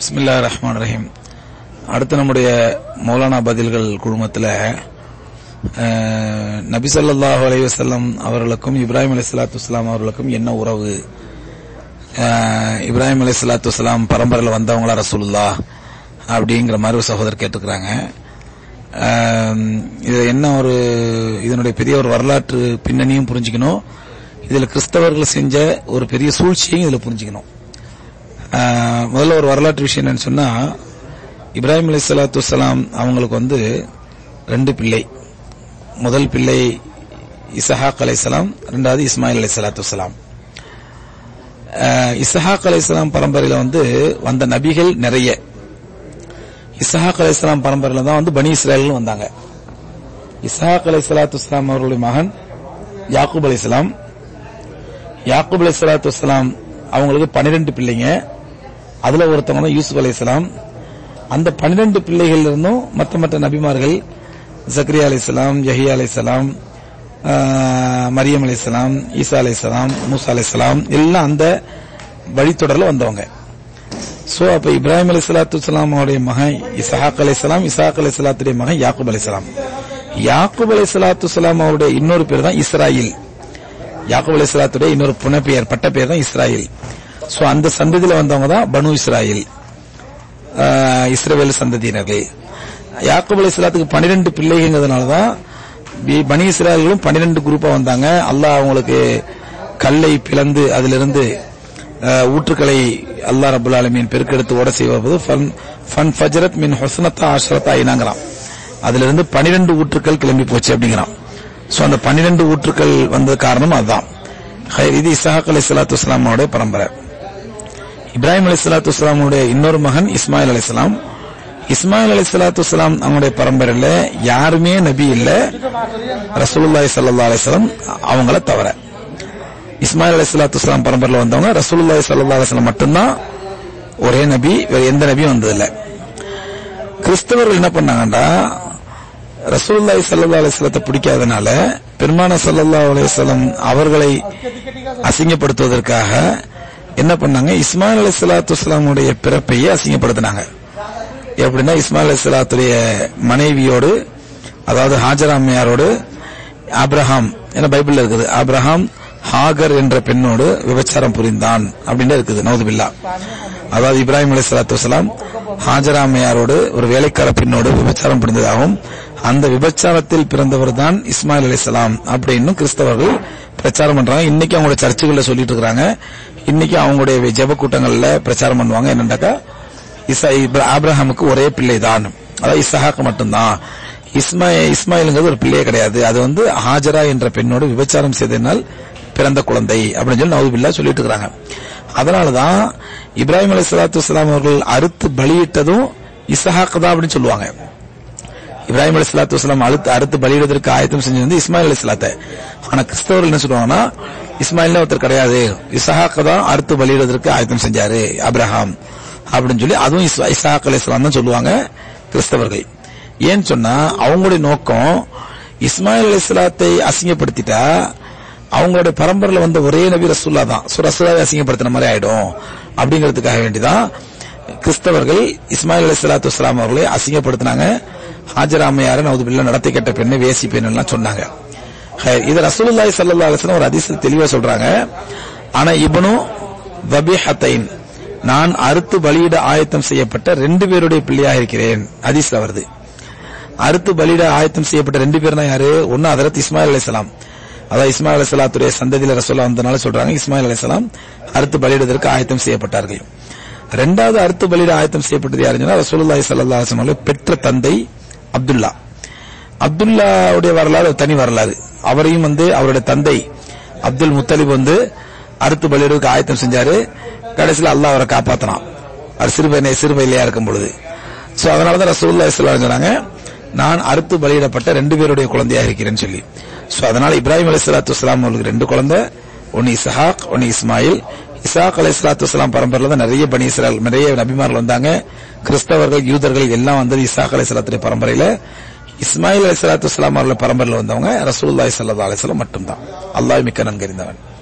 பிஸ்மில்லா ரஹ்மான் ரஹீம் அடுத்து நம்முடைய மௌலானா பதில்கள் குழுமத்தில் நபி ஸல்லல்லாஹு அலைஹி வஸல்லம் அவர்களுக்கும் இப்ராஹிம் அலைஹிஸ்ஸலாத்து வஸ்ஸலாம் அவர்களுக்கும் என்ன உறவு அஹ், இப்ராஹிம் அலைஹிஸ்ஸலாத்து வஸ்ஸலாம் பரம்பரையில் வந்தவங்களா ரசூலுல்லா அப்படிங்கிற மாதிரி ஒரு சகோதரர் கேட்டுக்கிறாங்க அஹ், இது என்ன ஒரு இதனுடைய பெரிய ஒரு வரலாற்று பின்னணியும் புரிஞ்சுக்கணும் இதுல கிறிஸ்தவர்கள் செஞ்ச ஒரு பெரிய சூழ்ச்சியையும் இதுல புரிஞ்சுக்கணும் ஆஹ் முதல்ல ஒரு வரலாற்று விஷயம் என்னன்னு சொன்னா இப்ராஹிம் அலி சலாத்து வலாம் அவங்களுக்கு வந்து ரெண்டு பிள்ளை முதல் பிள்ளை இசஹாக் அலைசலாம் ரெண்டாவது இஸ்மாயில் அலி சலாத்து வலாம் இசஹாக் அலைசலாம் பரம்பரையில வந்து வந்த நபிகள் நிறைய இசஹாக் அலைசலாம் பரம்பரையில தான் வந்து பனி இஸ்ரேல் வந்தாங்க இசஹாக் அலை சலாத்து வலாம் அவர்களுடைய மகன் யாக்கூப் அலைசலாம் யாக்கூப் அலை சலாத்து வலாம் அவங்களுக்கு பன்னிரெண்டு பிள்ளைங்க அதுல ஒருத்தவங்க தான் யூசுப் அலைஹிஸ்ஸலாம் அந்த பன்னிரண்டு பிள்ளைகள் இருந்தும் மற்ற மற்ற நபிமார்கள் ஜக்ரியா அலைஹிஸ்ஸலாம் யஹியா அலைஹிஸ்ஸலாம் ஆஹ், மரியம் அலைஹிஸ்ஸலாம் ஈசா அலைஹிஸ்ஸலாம் மூசா அலைஹிஸ்ஸலாம் எல்லாம் அந்த வழித்தொடர்ல வந்தவங்க சோ அப்ப இப்ராஹிம் அலி சலாத்து அவருடைய மகன் இசஹாக் அலைஹிஸ்ஸலாம் இசாக் அலி சலாத்துடைய மகன் யாக்கூப் அலைஹிஸ்ஸலாம் யாக்கூப் அலி சலாத்து அவருடைய இன்னொரு பேர் தான் இஸ்ராயில் யாக்கூப் அலி சலாத்துடைய இன்னொரு புனப்பெயர் பட்ட பேர் தான் இஸ்ராயில் சோ அந்த சந்ததியில வந்தவங்க தான் பனு இஸ்ராயில் ஆஹ், இஸ்ரவேல் சந்ததியினர்கள் யாக்கூப் அலி சலாத்துக்கு பன்னிரெண்டு பிள்ளைங்கிறதுனால தான் பி- பனி இஸ்ராயல்களும் பன்னிரெண்டு குரூப்பா வந்தாங்க அல்லாஹ் அவங்களுக்கு கல்லை பிளந்து அதிலிருந்து ஆஹ், ஊற்றுக்களை அல்லாஹ் ரபுல் ஆலமீன் பெருக்கெடுத்து ஓட செய்வது ஃபன் ஃபன் ஃபஜரத் மின் ஹொசனத்தா ஆஷ்ரத்தா ஐனாங்கிறான் அதிலிருந்து பன்னிரெண்டு ஊற்றுக்கள் கிளம்பி போச்சு அப்படிங்கிறான் சோ அந்த பன்னிரெண்டு ஊற்றுக்கள் வந்த காரணம் அதுதான் ஹைர், இது இசாஹக் அலி சலாத்து வஸ்லாமோட பரம்பரை இப்ராஹிம் அலி சலாத்து வஸ்லாமுடைய இன்னொரு மகன் இஸ்மாயில் அலிஸ்லாம் இஸ்மாயில் அலி சலாத்து வஸ்லாம் அவங்களுடைய பரம்பரையில யாருமே நபி இல்ல ரசூலுல்லாஹி ஸல்லல்லாஹு அலைஹி வஸல்லம் அவங்கள தவிர இஸ்மாயில் அலி சலாத்து வஸ்லாம் பரம்பரையில வந்தவங்க ரசூலுல்லாஹி ஸல்லல்லாஹு அலைஹி வஸல்லம் மட்டும்தான் ஒரே நபி வேற எந்த நபியும் வந்ததில்லை கிறிஸ்தவர்கள் என்ன பண்ணாங்கடா ரசூலுல்லாஹி ஸல்லல்லாஹு அலைஹி வஸல்லத்தை பிடிக்காதனால பெருமான ஸல்லல்லாஹு அலைஹி வஸல்லம் அவர்களை அசிங்கப்படுத்துவதற்காக என்ன பண்ணாங்க இஸ்மாயில் அலி சலாத்து வஸ்லாமுடைய பிறப்பையே அசிங்கப்படுத்தினாங்க எப்படின்னா இஸ்மாயில் அலி சலாத்துடைய மனைவியோடு அதாவது ஹாஜரா அம்மையாரோடு ஆப்ரஹாம் என பைபிள்ல இருக்குது ஆப்ரஹாம் ஹாகர் என்ற பெண்ணோடு விபச்சாரம் புரிந்தான் அப்படின்னு இருக்குது நவதுபில்லா அதாவது இப்ராஹிம் அலி சலாத்து வசலாம் ஹாஜரா அம்மையாரோடு ஒரு வேலைக்கார பெண்ணோடு விபச்சாரம் புரிந்ததாகவும் அந்த விபச்சாரத்தில் பிறந்தவர் தான் இஸ்மாயில் அலிசலாம் அப்படின்னு கிறிஸ்தவர்கள் பிரச்சாரம் பண்றாங்க இன்னைக்கு அவங்களுடைய சர்ச்சுகள்ல சொல்லிட்டு இருக்காங்க இன்னைக்கு அவங்களுடைய ஜெப கூட்டங்கள்ல பிரச்சாரம் பண்ணுவாங்க என்னண்டாக்கா இசா இப்ரா- ஆபிரகாமுக்கு ஒரே பிள்ளை தான் அதாவது இசஹாக் மட்டும்தான் இஸ்மா இஸ்மாயிலுங்கிறது ஒரு பிள்ளையே கிடையாது அது வந்து ஹாஜரா என்ற பெண்ணோடு விபச்சாரம் செய்ததினால் பிறந்த குழந்தை அப்படின்னு சொல்லி நவுபில்லா சொல்லிட்டு இருக்காங்க அதனாலதான் இப்ராஹிம் அலி சலாத்து வலாம் அவர்கள் அறுத்து பலியிட்டதும் இசஹாக் தான் அப்படின்னு சொல்லுவாங்க இப்ராஹிம் அலி சலாத்து வலாம் அறுத்து அறுத்து பலியிடுவதற்கு ஆயத்தம் செஞ்சது வந்து இஸ்மாயில் அலி சலாத்தை ஆனா கிறிஸ்தவர்கள் என்ன சொல்லுவாங்கன்னா இஸ்மாயில் ஒருத்தர் கிடையாது இசஹாக் தான் அறுத்து பலியிடுவதற்கு ஆயத்தம் செஞ்சாரு அப்ரஹாம் அப்படின்னு சொல்லி அதுவும் இஸ்- இஸ்ஹாக் அலி தான் சொல்லுவாங்க கிறிஸ்தவர்கள் ஏன்னு சொன்னா அவங்களுடைய நோக்கம் இஸ்மாயில் அலி சலாத்தை அசிங்கப்படுத்திட்டா அவங்களுடைய பரம்பரையில வந்த ஒரே நபி ரசூல்லா தான் சோ ரசூலாவை அசிங்கப்படுத்தின மாதிரி ஆயிடும் அப்படிங்கிறதுக்காக வேண்டிதான் கிறிஸ்தவர்கள் இஸ்மாயில் அலி சலாத்து வஸ்லாம் அவர்களை அசிங்கப்படுத்தினாங்க ஹாஜர் அம்மையார நவதுபில்லா நடத்தி கெட்ட பெண்ணு வேசி பெண் எல்லாம் சொன்னாங்க ஹைர், இது ரசூலுல்லாஹி ஸல்லல்லாஹு அலைஹி வஸல்லம் ஒரு ஹதீஸ்ல தெளிவா சொல்றாங்க ஆனா இப்னு வபிஹத்தைன் நான் அறுத்து பலியிட ஆயத்தம் செய்யப்பட்ட ரெண்டு பேருடைய பிள்ளையாக இருக்கிறேன் ஹதீஸ்ல வருது அறுத்து பலியிட ஆயத்தம் செய்யப்பட்ட ரெண்டு பேர் தான் யாரு ஒன்னு அதரத் இஸ்மாயில் அலைஹிஸ்ஸலாம் அதாவது இஸ்மாயில் அலைஹிஸ்ஸலாத்துடைய சந்ததியில ரசூலா வந்தனால சொல்றாங்க இஸ்மாயில் அலைஹிஸ்ஸலாம் அறுத்து பலியிடுவதற்கு ஆயத்தம் செய்யப்பட்டார்கள் ரெண்டாவது அறுத்து பலியிட ஆயத்தம் செய்யப்பட்டது யாருன்னா ரசூலுல்லாஹி ஸல்லல்லாஹு அலைஹி வஸல்லம் அவர்கள் பெற்ற தந்தை அப்துல்லா அப்துல்லாவுடைய வரலாறு ஒரு தனி வரலாறு அவரையும் வந்து அவருடைய தந்தை அப்துல் முத்தலிப் வந்து அறுத்து பலியிடுவதற்கு ஆயத்தம் செஞ்சாரு கடைசியில் அல்லாஹ் அவரை காப்பாத்தினான் அவர் சிறுபையனை சிறுபையிலையா இருக்கும் பொழுது சோ அதனாலதான் ரசூல்லா இஸ்லாம் சொன்னாங்க நான் அறுத்து பலியிடப்பட்ட ரெண்டு பேருடைய குழந்தையாக இருக்கிறேன்னு சொல்லி சோ அதனால இப்ராஹிம் அலி சலாத்து வஸ்லாம் அவர்களுக்கு ரெண்டு குழந்தை ஒன்னு இஸ்ஹாக் ஒன்னு இஸ்மாயில் இசாக் அலி சலாத்து வஸ்லாம் பரம்பரையில தான் நிறைய பனி இஸ்ரால் நிறைய நபிமார்கள் வந்தாங்க கிறிஸ்தவர்கள் யூதர்கள் எல்லாம் வந்தது இசாக் அலி சலாத்துடைய பரம்பரையில இஸ்மாயில் அலி சலாத்து வஸ்லாம் அவர்கள் பரம்பரையில் வந்தவங்க ரசூலுல்லாஹி ஸல்லல்லாஹு அலைஹி வஸல்லம் மட்டும்தான் அல்லாஹ் மிக்க நன்கறிந்தவன்